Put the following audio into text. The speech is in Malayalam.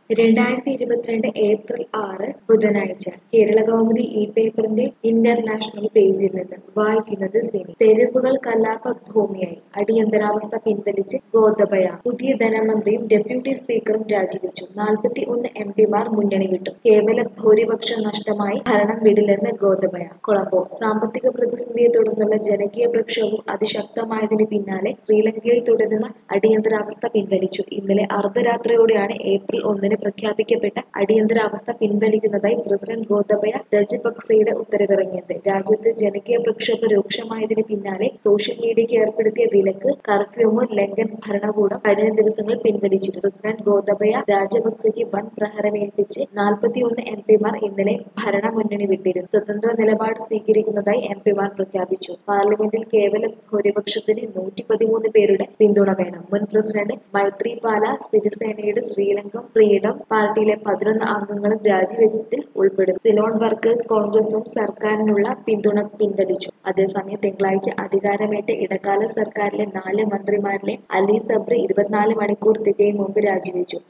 രണ്ടായിരത്തി ഇരുപത്തിരണ്ട് ഏപ്രിൽ ആറ് ബുധനാഴ്ച കേരളകൗമുദി ഈ പേപ്പറിന്റെ ഇന്റർനാഷണൽ പേജിൽ നിന്ന് വായിക്കുന്നത് സിനി തെരുവുകൾ കലാപ ഭൂമിയായി അടിയന്തരാവസ്ഥ പിൻവലിച്ച് ഗോതബയ പുതിയ ധനമന്ത്രിയും ഡെപ്യൂട്ടി സ്പീക്കറും രാജിവെച്ചു നാൽപ്പത്തി ഒന്ന് എം പിമാർ മുന്നണി വിട്ടു കേവല ഭൂരിപക്ഷം നഷ്ടമായി ഭരണം വിടില്ലെന്ന് ഗോതബയ കൊളംബോ സാമ്പത്തിക പ്രതിസന്ധിയെ തുടർന്നുള്ള ജനകീയ പ്രക്ഷോഭം അതിശക്തമായതിന് പിന്നാലെ ശ്രീലങ്കയിൽ തുടരുന്ന അടിയന്തരാവസ്ഥ പിൻവലിച്ചു ഇന്നലെ അർദ്ധരാത്രിയോടെയാണ് ഏപ്രിൽ ഒന്നിന് പ്രഖ്യാപിക്കപ്പെട്ട അടിയന്തരാവസ്ഥ പിൻവലിക്കുന്നതായി പ്രസിഡന്റ് ഗോതബയ രജപക്സെയുടെ ഉത്തരവിറങ്ങിയത് രാജ്യത്ത് ജനകീയ പ്രക്ഷോഭം രൂക്ഷമായതിന് പിന്നാലെ സോഷ്യൽ മീഡിയയ്ക്ക് ഏർപ്പെടുത്തിയ വിലക്ക് കർഫ്യൂമ് ലംഘൻ ഭരണകൂടം കഴിഞ്ഞ ദിവസങ്ങൾ പിൻവലിച്ചിരുന്നു പ്രസിഡന്റ് ഗോതബയ രാജപക്സെക്ക് വൻ പ്രഹരമേൽപ്പിച്ച് നാൽപ്പത്തിയൊന്ന് എം പിമാർ ഇന്നലെ ഭരണമുന്നണി വിട്ടിരുന്നു സ്വതന്ത്ര നിലപാട് സ്വീകരിക്കുന്നതായി എം പിമാർ പ്രഖ്യാപിച്ചു പാർലമെന്റിൽ കേവല ഭൂരിപക്ഷത്തിന് നൂറ്റി പതിമൂന്ന് പേരുടെ പിന്തുണ വേണം മുൻ പ്രസിഡന്റ് മൈത്രിപാല സിരിസേനയുടെ ശ്രീലങ്കം ഫ്രീഡം പാർട്ടിയിലെ പതിനൊന്ന് അംഗങ്ങളും രാജിവെച്ചതിൽ ഉൾപ്പെടും സിലോൺ വർക്കേഴ്സ് കോൺഗ്രസും സർക്കാരിനുള്ള പിന്തുണ പിൻവലിച്ചു അതേസമയം തിങ്കളാഴ്ച അധികാരമേറ്റ ഇടക്കാല സർക്കാരിലെ നാല് മന്ത്രിമാരിലെ അലി സബ്രി ഇരുപത്തിനാല് മണിക്കൂർ തികയും മുമ്പ് രാജിവെച്ചു